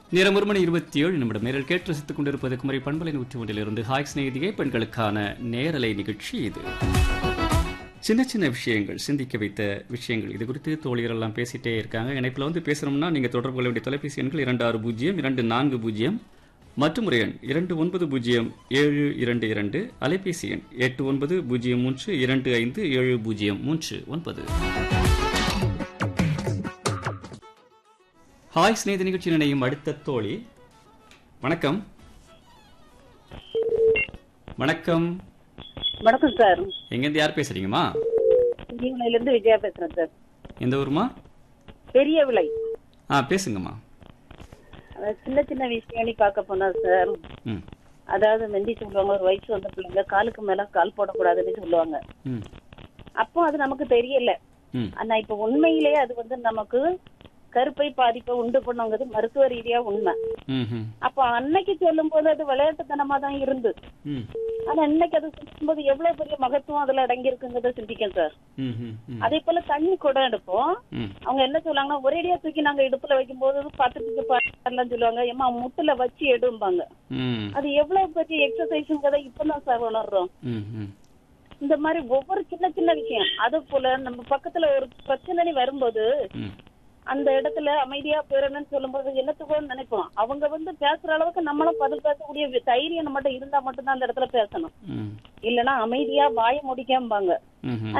நேரம் ஒரு மணி இருபத்தி ஏழு நிமிடம் நேரில் கேட்டு ரசித்துக் கொண்டிருப்பது குமரி பண்பலை நூற்றி ஒன்றிலிருந்து ஹாய் சிநேகிதிகை பெண்களுக்கான நேரலை நிகழ்ச்சி இது சின்ன சின்ன விஷயங்கள் சிந்திக்க வைத்த விஷயங்கள் இது குறித்து தோழியர் எல்லாம் பேசிட்டே இருக்காங்க இணைப்பில் வந்து பேசணும்னா நீங்கள் தொடர்பு கொள்ள வேண்டிய தொலைபேசி எண்கள் இரண்டு ஆறு பூஜ்ஜியம் இரண்டு நான்கு பூஜ்ஜியம் மற்றும் ஒரு எண் இரண்டு ஒன்பது பூஜ்ஜியம் ஏழு இரண்டு இரண்டு அலைபேசி எண் எட்டு ஒன்பது பூஜ்ஜியம் மூன்று இரண்டு ஐந்து ஏழு பூஜ்ஜியம் மூன்று ஒன்பது ஹாய் ஸ்நேகித நிகழ்ச்சி நினையும் அடுத்த தோழி வணக்கம் வணக்கம் வணக்கம் சார் எங்கேருந்து யார் பேசுறீங்கம்மா ஈவினில இருந்து விஜயா பேசுறேன் சார் எந்த ஊருமா பெரிய விலை ஆ பேசுங்கம்மா அதாவது சின்ன சின்ன விஷயம் பார்க்க போனா சார் ம் அதாவது மெந்தி சொல்லுவாங்க ஒரு வயசு வந்த பிள்ளைங்க காலுக்கு மேல கால் போடக்கூடாதுன்னு சொல்லுவாங்க ம் அப்போ அது நமக்கு தெரியல ம் ஆனா இப்ப உண்மையிலேயே அது வந்து நமக்கு கருப்பை பாதிப்பை உண்டு பண்ணுங்கிறது மருத்துவ ரீதியா உண்மை ம் ம் அப்ப அன்னைக்கு சொல்லும் போது அது விளையாட்டுத்தனமா தான் இருந்து ம் ஆனா இன்னைக்கு அது சொல்லும்போது எவ்வளவு பெரிய மகத்துவம் அதுல அடங்கி இருக்குங்கிறத சிந்திக்கேன் சார் ம் ம் ம் அதே போல தண்ணி குடம் எடுப்போம் ம் அவங்க என்ன சொல்லுவாங்கன்னா ஒரேடியா தூக்கி நாங்க இடுப்புல வைக்கும் போது பாத்துட்டு பாடலாம் சொல்லுவாங்க ஏமா முட்டுல வச்சு எடும்பாங்க ம் அது எவ்வளவு பெரிய எக்ஸசைஸ்ங்கிறத இப்பதான் சார் உணர்றோம் ம் ம் இந்த மாதிரி ஒவ்வொரு சின்ன சின்ன விஷயம் அது போல நம்ம பக்கத்துல ஒரு பிரச்சனை வரும்போது ம் அந்த இடத்துல அமைதியா போயிடணும்னு சொல்லும்போது என்னத்துக்கோ நினைப்போம் அவங்க வந்து பேசுற அளவுக்கு நம்மளும் பதில் பேசக்கூடிய வி- தைரியம் நம்மகிட்ட இருந்தா மட்டும்தான் அந்த இடத்துல பேசணும் ம் இல்லைன்னா அமைதியா வாய முடிக்காம்பாங்க ம்